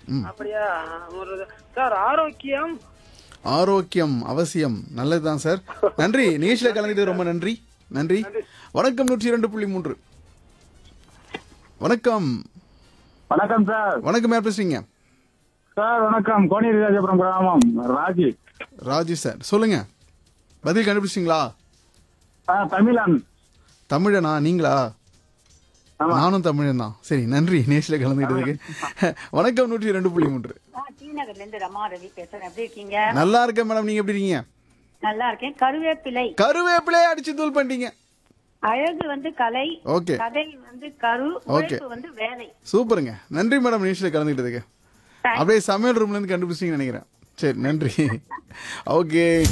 அப்படியா ஒரு சார் ஆரோக்கியம் ஆரோக்கியம் அவசியம் நல்லதுதான் சார் நன்றி நிகழ்ச்சியில கலந்துட்டு ரொம்ப நன்றி நன்றி வணக்கம் நூற்றி இரண்டு புள்ளி மூன்று வணக்கம் வணக்கம் சார் வணக்கம் யார் பேசுறீங்க சார் வணக்கம் கோனேரி ராஜபுரம் கிராமம் ராஜி ராஜு சார் சொல்லுங்க பதில் கண்டுபிடிச்சிங்களா ஆ, தமிழன் தமிழனா நீங்களா ஆமா. நானும் தமிழன் தான் சரி நன்றி நேஷில கலந்துக்கிட்டதுக்கு வணக்கம் நூற்றி ரெண்டு புள்ளி மூன்று டி நகர்ல இருந்து ரமா ரவி பேசுறேன் எப்படி இருக்கீங்க நல்லா இருக்கேன் மேடம் நீங்க எப்படி இருக்கீங்க நல்லா இருக்கேன் கருவேப்பிலை கருவேப்பிலையே அடிச்சு தூள் பண்ணிட்டீங்க அழகு வந்து கலை ஓகே கதை வந்து கரு Okay. உழைப்பு வந்து வேலை சூப்பருங்க நன்றி மேடம் நியூஸ்ல கலந்துக்கிட்டதுக்கு அப்படியே சமையல் ரூம்ல இருந்து கண்டுபிடிச்சிங்கன்னு நினைக்கிறேன் சரி நன்றி ஓகே